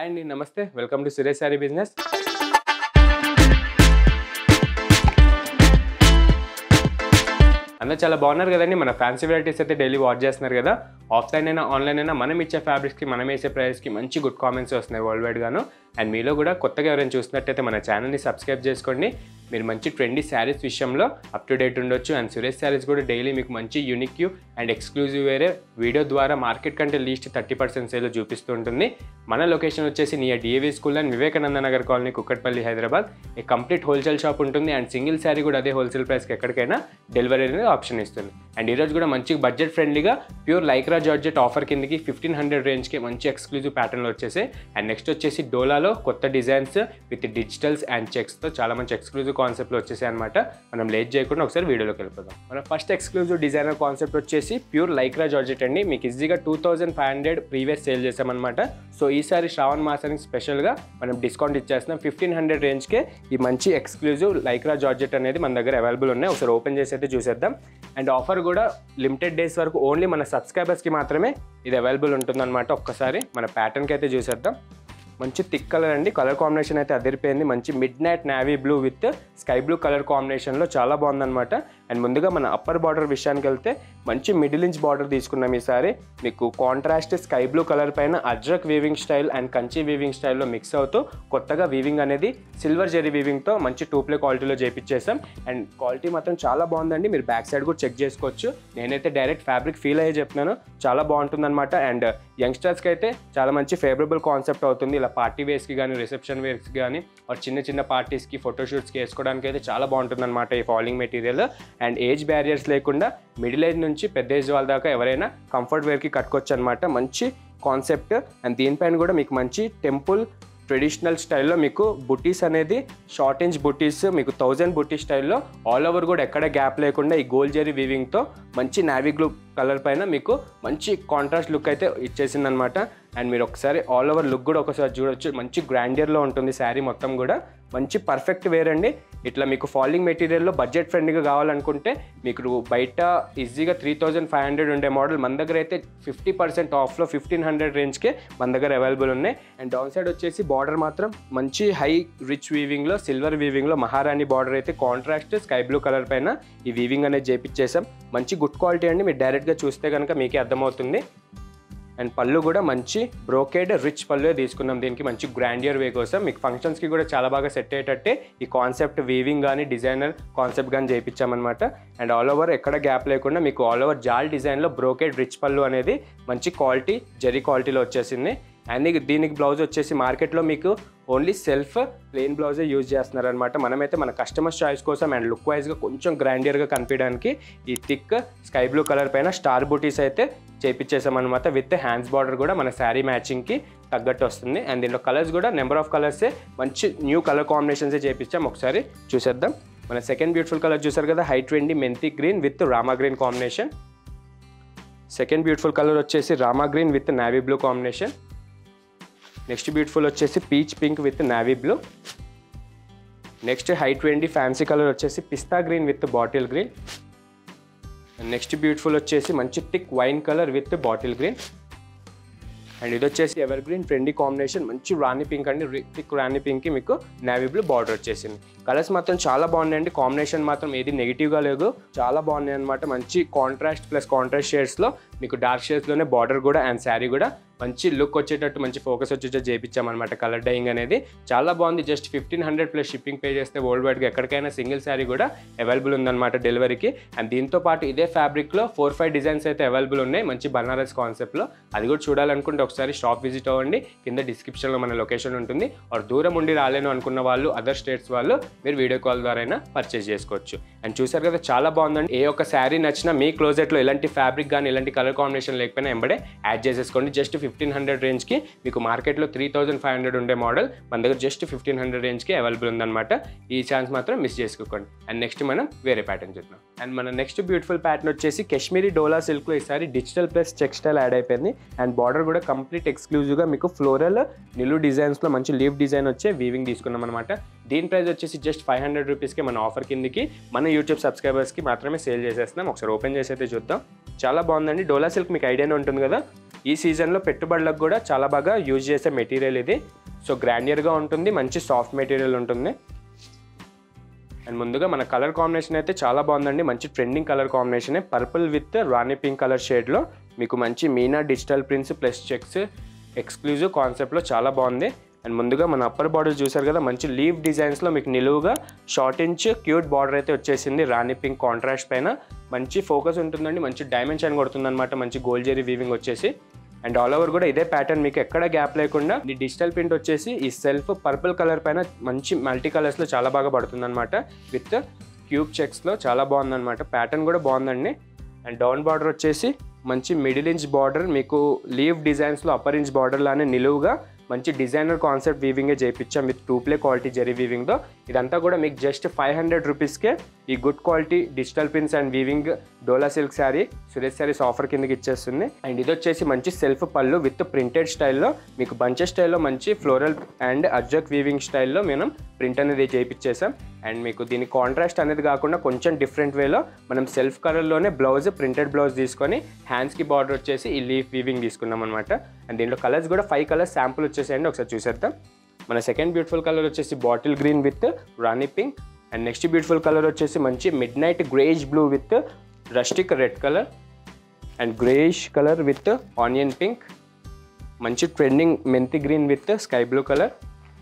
hi అండి నమస్తే welcome to Suresh Sari business అందరూ చాలా బాగున్నారు కదండి మన ఫ్యాన్సీ వెరైటీస్ అయితే డైలీ వాచ్ చేస్తున్నారు కదా ఆఫ్లైన్ అయినా ఆన్లైన్ అయినా మనం ఇచ్చే ఫ్యాబ్రిక్స్కి మనం వేసే ప్రైస్కి మంచి గుడ్ కామెంట్స్ వస్తున్నాయి వరల్డ్ వైడ్ గాను అండ్ మీలో కూడా కొత్తగా ఎవరైనా చూసినట్టయితే మన ఛానల్ని సబ్స్క్రైబ్ చేసుకోండి మీరు మంచి ట్రెండీ శారీస్ విషయంలో అప్ టు డేట్ ఉండొచ్చు అండ్ సురేష్ శారీస్ కూడా డైలీ మీకు మంచి యూనిక్ అండ్ ఎక్స్క్లూజివ్ వేరే వీడియో ద్వారా మార్కెట్ కంటే లీస్ట్ థర్టీ పర్సెంట్ సేల్ చూపిస్తూ ఉంటుంది మన లొకేషన్ వచ్చేసి near DAV school and Vivekananda Nagar colony Kukatpally Hyderabad a complete wholesale shop ఉంటుంది అండ్ సింగిల్ శారీ కూడా అదే హోల్సేల్ ప్రైస్కి ఎక్కడికైనా డెలివరీ అనేది ఆప్షన్ ఇస్తుంది అండ్ ఈరోజు కూడా మంచి బడ్జెట్ ఫ్రెండ్లీగా ప్యూర్ లైక్రా జార్జెట్ ఆఫర్ కిందకి ఫిఫ్టీన్ హండ్రెడ్ రేంజ్కి మంచి ఎక్స్క్లూజివ్ ప్యాటర్న్లో వచ్చేసి అండ్ నెక్స్ట్ వచ్చేసి డోలాలో కొత్త డిజైన్స్ విత్ డిజిటల్స్ అండ్ చెక్స్తో చాలా మంచి ఎక్స్క్లూజివ్ కాన్సెప్ట్లో వచ్చేసాయి అనమాట మనం లేట్ చేయకుండా ఒకసారి వీడియోలోకి వెళ్ళిపోదాం మన ఫస్ట్ ఎక్స్క్లూజివ్ డిజైనర్ కాన్సెప్ట్ వచ్చేసి ప్యూర్ లైక్రా జార్జెట్ అండి మీకు ఈజీగా two thousand five hundred previous sale చేసామన్నమాట సో ఈసారి శ్రావణ్ మాసానికి స్పెషల్గా మనం డిస్కౌంట్ ఇచ్చేస్తున్నాం ఫిఫ్టీన్ హండ్రెడ్ రేంజ్కే ఈ మంచి ఎక్స్క్లూజివ్ లైక్రా జార్జెట్ అనేది మన దగ్గర అవైలబుల్ ఉన్నాయి ఒకసారి ఓపెన్ చేసి అయితే చూసేద్దాం అండ్ ఆఫర్ కూడా లిమిటెడ్ డేస్ వరకు ఓన్లీ మన సబ్స్క్రైబర్స్కి మాత్రమే ఇది అవైలబుల్ ఉంటుందన్నమాట ఒక్కసారి మన ప్యాటర్న్కి అయితే చూసేద్దాం మంచి థిక్ కలర్ అండి కలర్ కాంబినేషన్ అయితే అదిరిపోయింది మంచి midnight navy blue with sky blue colour కాంబినేషన్లో చాలా బాగుందన్నమాట అండ్ ముందుగా మన అప్పర్ బార్డర్ విషయానికి వెళ్తే మంచి మిడిల్ ఇంచ్ బార్డర్ తీసుకున్నాం ఈసారి మీకు కాంట్రాస్ట్ స్కై బ్లూ కలర్ పైన Ajrak weaving style and Kanchi weaving స్టైల్లో మిక్స్ అవుతూ కొత్తగా వీవింగ్ అనేది సిల్వర్ జెరీ వీవింగ్తో మంచి టూ ప్లే క్వాలిటీలో చేపించేసాం అండ్ క్వాలిటీ మాత్రం చాలా బాగుందండి మీరు బ్యాక్ సైడ్ కూడా చెక్ చేసుకోవచ్చు నేనైతే డైరెక్ట్ ఫ్యాబ్రిక్ ఫీల్ అయ్యే చెప్తున్నాను చాలా బాగుంటుందన్నమాట అండ్ యంగ్స్టర్స్కి అయితే చాలా మంచి ఫేవరబుల్ కాన్సెప్ట్ అవుతుంది ఇలా పార్టీ వేస్కి కానీ రిసెప్షన్ వేర్స్కి కానీ ఆర్ చిన్న చిన్న పార్టీస్కి ఫోటోషూట్స్కి వేసుకోవడానికి అయితే చాలా బాగుంటుంది అనమాట ఈ falling material and age barriers లేకుండా మిడిల్ ఏజ్ నుంచి పెద్ద ఏజ్ వాళ్ళ దాకా ఎవరైనా కంఫర్ట్ వేర్కి కట్టుకోవచ్చు అనమాట మంచి కాన్సెప్ట్ అండ్ దీనిపైన కూడా మీకు మంచి టెంపుల్ ట్రెడిషనల్ స్టైల్లో మీకు బుటీస్ అనేది షార్ట్ ఇంచ్ బుటీస్ మీకు థౌజండ్ బుటీ స్టైల్లో ఆల్ ఓవర్ కూడా ఎక్కడ గ్యాప్ లేకుండా ఈ గోల్డ్ జెరీ వీవింగ్తో మంచి నావీ గ్లూ కలర్ పైన మీకు మంచి కాంట్రాస్ట్ లుక్ అయితే ఇచ్చేసిందనమాట అండ్ మీరు ఒకసారి ఆల్ ఓవర్ లుక్ కూడా ఒకసారి చూడొచ్చు మంచి గ్రాండియర్లో ఉంటుంది శారీ మొత్తం కూడా మంచి పర్ఫెక్ట్ వేర్ అండి ఇట్లా మీకు ఫాలింగ్ మెటీరియల్లో బడ్జెట్ ఫ్రెండ్లీగా కావాలనుకుంటే మీకు బయట ఈజీగా త్రీ థౌజండ్ ఫైవ్ హండ్రెడ్ ఉండే మోడల్ మన దగ్గర అయితే ఫిఫ్టీ పర్సెంట్ ఆఫ్లో ఫిఫ్టీన్ హండ్రెడ్ రేంజ్కే మన దగ్గర అవైలబుల్ ఉన్నాయి అండ్ డౌన్ సైడ్ వచ్చేసి బార్డర్ మాత్రం మంచి హై రిచ్ వీవింగ్లో సిల్వర్ వీవింగ్లో మహారాణి బార్డర్ అయితే కాంట్రాస్ట్ స్కై బ్లూ కలర్ పైన ఈ వీవింగ్ అనేది చేపించేసాం మంచి గుడ్ క్వాలిటీ అండి మీరు డైరెక్ట్గా చూస్తే కనుక మీకే అర్థమవుతుంది అండ్ పళ్ళు కూడా మంచి బ్రోకేడ్ రిచ్ పళ్ళు తీసుకున్నాం దీనికి మంచి గ్రాండియర్ వే కోసం మీకు ఫంక్షన్స్కి కూడా చాలా బాగా సెట్ అయ్యేటట్టే ఈ కాన్సెప్ట్ వీవింగ్ కానీ డిజైనర్ కాన్సెప్ట్ కానీ చేయించామన్నమాట అండ్ ఆల్ ఓవర్ ఎక్కడ గ్యాప్ లేకుండా మీకు ఆల్ ఓవర్ జాల్ డిజైన్లో బ్రోకేడ్ రిచ్ పళ్ళు అనేది మంచి క్వాలిటీ జెరీ క్వాలిటీలో వచ్చేసింది అండ్ ఇది- దీనికి బ్లౌజ్ వచ్చేసి మార్కెట్లో మీకు ఓన్లీ సెల్ఫ్ ప్లెయిన్ బ్లౌజే యూజ్ చేస్తున్నారనమాట మనమైతే మన కస్టమర్స్ చాయిస్ కోసం అండ్ లుక్ వైజ్గా కొంచెం గ్రాండియర్గా కనిపించడానికి ఈ థిక్ స్కై బ్లూ కలర్ పైన స్టార్ బూటీస్ అయితే చేపించేసామన్నమాట విత్ హ్యాండ్స్ బార్డర్ కూడా మన శారీ మ్యాచింగ్కి తగ్గట్టు వస్తుంది అండ్ దీంట్లో కలర్స్ కూడా నెంబర్ ఆఫ్ కలర్సే మంచి న్యూ కలర్ కాంబినేషన్సే చేపించాం ఒకసారి చూసేద్దాం మన సెకండ్ బ్యూటిఫుల్ కలర్ చూసారు కదా హై ట్వంటీ మెంతి గ్రీన్ విత్ రామా green combination second beautiful colour వచ్చేసి రామా green with navy blue combination next beautiful వచ్చేసి peach pink with navy blue next high twenty fancy colour వచ్చేసి పిస్తా green with bottle green next beautiful వచ్చేసి మంచి thick wine colour with bottle green and ఇది వచ్చేసి ever green trendy combination మంచి రాణి pink అండి thick రాణి పింక్కి మీకు నావీ బ్లూ బార్డర్ వచ్చేసింది కలర్స్ మాత్రం చాలా బాగున్నాయండి కాంబినేషన్ మాత్రం ఏది నెగిటివ్గా లేదు చాలా బాగున్నాయి అనమాట మంచి కాంట్రాస్ట్ ప్లస్ కాంట్రాస్ట్ షేడ్స్లో మీకు డార్క్ షేడ్స్లోనే బార్డర్ కూడా అండ్ శారీ కూడా మంచి లుక్ వచ్చేటట్టు మంచి ఫోకస్ వచ్చేటట్టు చేయించామన్నమాట కలర్ డైయింగ్ అనేది చాలా బాగుంది just fifteen hundred plus shipping pay చేస్తే వరల్డ్ వైడ్గా ఎక్కడికైనా సింగిల్ శారీ కూడా అవైలబుల్ ఉందన్నమాట డెలివరీకి అండ్ దీంతో పాటు ఇదే ఫ్యాబ్రిక్లో ఫోర్ ఫైవ్ డిజైన్స్ అయితే అవైలబుల్ ఉన్నాయి మంచి బనారస్ కాన్సెప్ట్లో అది కూడా చూడాలనుకుంటే ఒకసారి షాప్ విజిట్ అవ్వండి కింద డిస్క్రిప్షన్లో మన లొకేషన్ ఉంటుంది ఆర్ దూరం ఉండి రాలేను అనుకున్న వాళ్ళు అదర్ స్టేట్స్ వాళ్ళు మీరు వీడియో కాల్ ద్వారా అయినా పర్చేస్ చేసుకోవచ్చు అండ్ చూసారు కదా చాలా బాగుందండి ఏ ఒక్క శారీ నచ్చినా మీ క్లోజెట్లో ఎలాంటి ఫ్యాబ్రిక్ కానీ ఎలాంటి కలర్ కాంబినేషన్ లేకపోయినా ఎంబడే యాడ్ చేసేసుకోండి జస్ట్ ఫిఫ్టీన్ హండ్రెడ్ రేంజ్కి మీకు మార్కెట్లో త్రీ థౌసండ్ ఫైవ్ హండ్రెడ్ ఉండే మోడల్ మన దగ్గర జస్ట్ ఫిఫ్టీన్ హండ్రెడ్ రేంజ్కి అవైలబుల్ ఉందన్నమాట ఈ ఛాన్స్ మాత్రం మిస్ చేసుకోకండి అండ్ నెక్స్ట్ మనం వేరే ప్యాటర్న్ చూద్దాం అండ్ మన నెక్స్ట్ బ్యూటిఫుల్ ప్యాటర్న్ వచ్చేసి కాశ్మీరీ డోలా సిల్క్లో ఈసారి డిజిటల్ ప్లస్ టెక్స్టైల్ యాడ్ అయిపోయింది అండ్ బార్డర్ కూడా కంప్లీట్ ఎక్స్క్లూజివ్గా మీకు ఫ్లోరల్ నిలు డిజైన్స్లో మంచి లీవ్ డిజైన్ వచ్చే వీవింగ్ తీసుకున్నాం అనమాట దీని ప్రైస్ వచ్చేసి జస్ట్ ఫైవ్ హండ్రెడ్ రూపీస్కి మన ఆఫర్ కిందకి మన యూట్యూబ్ సబ్స్క్రైబర్స్కి మాత్రమే సేల్ చేసేస్తున్నాం ఒకసారి ఓపెన్ చేసి అయితే చూద్దాం చాలా బాగుందండి డోలా సిల్క్ మీకు ఐడియానే ఉంటుంది కదా ఈ సీజన్లో పెట్టుబడులకు కూడా చాలా బాగా యూజ్ చేసే మెటీరియల్ ఇది సో గ్రాండియర్గా ఉంటుంది మంచి సాఫ్ట్ మెటీరియల్ ఉంటుంది అండ్ ముందుగా మన కలర్ కాంబినేషన్ అయితే చాలా బాగుందండి మంచి trending colour combination purple with రాణి పింక్ కలర్ షేడ్లో మీకు మంచి Meena digital prints plus checks exclusive కాన్సెప్ట్లో చాలా బాగుంది అండ్ ముందుగా మన అప్పర్ బార్డర్ చూసారు కదా మంచి లీవ్ డిజైన్స్లో మీకు నిలువుగా షార్ట్ ఇంచ్ క్యూట్ బార్డర్ అయితే వచ్చేసింది రాణి పింక్ కాంట్రాస్ట్ పైన మంచి ఫోకస్ ఉంటుందండి మంచి డైమెన్షన్ కొడుతుందన్నమాట మంచి గోల్డ్ జెరీ వీవింగ్ వచ్చేసి అండ్ ఆల్ ఓవర్ కూడా ఇదే ప్యాటర్న్ మీకు ఎక్కడ గ్యాప్ లేకుండా ఈ డిజిటల్ ప్రింట్ వచ్చేసి ఈ సెల్ఫ్ పర్పుల్ కలర్ పైన మంచి మల్టీ కలర్స్లో చాలా బాగా పడుతుంది అనమాట విత్ క్యూబ్ చెక్స్లో చాలా బాగుందన్నమాట ప్యాటర్న్ కూడా బాగుందండి అండ్ డౌన్ బార్డర్ వచ్చేసి మంచి మిడిల్ ఇంచ్ బార్డర్ మీకు లీవ్ డిజైన్స్లో అప్పర్ ఇంచ్ బార్డర్ లానే నిలువుగా మంచి డిజైనర్ కాన్సెప్ట్ వీవింగే చేయించాం with two ply quality zari వీవింగ్తో ఇదంతా కూడా మీకు జస్ట్ ఫైవ్ హండ్రెడ్ రూపీస్కే ఈ good quality digital pins and weaving Dola silk sari Suresh saris offer కిందకి ఇచ్చేస్తుంది అండ్ ఇది వచ్చేసి మంచి సెల్ఫ్ పళ్ళు విత్ ప్రింటెడ్ స్టైల్లో మీకు బంచెస్ స్టైల్లో మంచి ఫ్లోరల్ అండ్ అర్జక్ వీవింగ్ స్టైల్లో మనం ప్రింట్ అనేది చేయించేసాం అండ్ మీకు దీని కాంట్రాస్ట్ అనేది కాకుండా కొంచెం డిఫరెంట్ వేలో మనం సెల్ఫ్ కలర్లోనే బ్లౌజ్ ప్రింటెడ్ బ్లౌజ్ తీసుకొని హ్యాండ్స్కి బార్డర్ వచ్చేసి ఈ లీఫ్ వీవింగ్ తీసుకున్నాం అనమాట అండ్ దీంట్లో కలర్స్ కూడా ఫైవ్ కలర్స్ శాంపుల్ వచ్చేసాయండి ఒకసారి చూసేద్దాం మన సెకండ్ బ్యూటిఫుల్ కలర్ వచ్చేసి బాటిల్ గ్రీన్ విత్ రాణి pink and next beautiful colour వచ్చేసి మంచి midnight greyish blue with rustic red colour and greyish colour with onion pink మంచి ట్రెండింగ్ మెంతి green with sky blue colour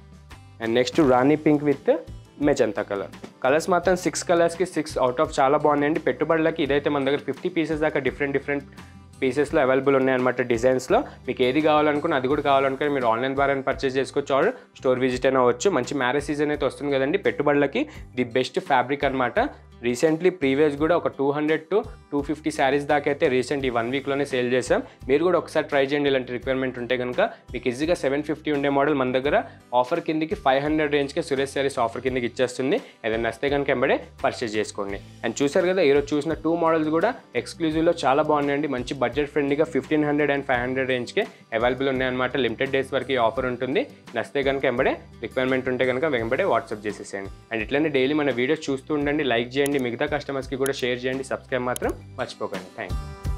and next రాణి pink with magenta colour colours మాత్రం six కలర్స్కి six out of చాలా బాగున్నాయండి పెట్టుబడులకి ఇదైతే మన దగ్గర ఫిఫ్టీ పీసెస్ దాకా డిఫరెంట్ డిఫరెంట్ పీసెస్లో అవైలబుల్ ఉన్నాయన్నమాట డిజైన్స్లో మీకు ఏది కావాలనుకున్న అది కూడా కావాలనుకుని మీరు ఆన్లైన్ ద్వారా పర్చేస్ చేసుకోవచ్చు ఆర్ స్టోర్ విజిట్ అయినా అవ్వచ్చు మంచి మ్యారేజ్ సీజన్ అయితే వస్తుంది కదండి పెట్టుబడులకి ది బెస్ట్ ఫ్యాబ్రిక్ అనమాట రీసెంట్లీ ప్రీవియస్ కూడా ఒక two hundred to two fifty saris దాకా అయితే రీసెంట్ ఈ వన్ వీక్లోనే సేల్ చేసాం మీరు కూడా ఒకసారి ట్రై చేయండి ఇలాంటి రిక్వైర్మెంట్ ఉంటే కనుక మీకు ఈజీగా సెవెన్ ఫిఫ్టీ ఉండే మోడల్ మన దగ్గర ఆఫర్ కిందకి ఫైవ్ హండ్రెడ్ రేంజ్కి సురేష్ శారీస్ ఆఫర్ కిందకి ఇచ్చేస్తుంది ఏదైనా నస్తే కనుక ఎంబడే పర్చేస్ చేసుకోండి అండ్ చూసారు కదా ఈరోజు చూసిన టూ మోడల్స్ కూడా ఎక్స్క్లూజివ్లో చాలా బాగున్నాయండి మంచి బడ్జెట్ ఫ్రెండ్లీగా fifteen hundred and five hundred రేంజ్కి అవైలబుల్ ఉన్నాయన్నమాట లిమిటెడ్ డేస్ వరకు ఈ ఆఫర్ ఉంటుంది నస్తే కనుక ఎంబడే రిక్వైర్మెంట్ ఉంటే కనుక వెంబడే వాట్సాప్ చేసేసేయండి అండ్ ఇట్లనే డైలీ మన వీడియోస్ చూస్తూ ఉండండి లైక్ చేయండి మిగతా కస్టమర్స్కి కూడా షేర్ చేయండి సబ్స్క్రైబ్ మాత్రం మర్చిపోకండి థ్యాంక్ యూ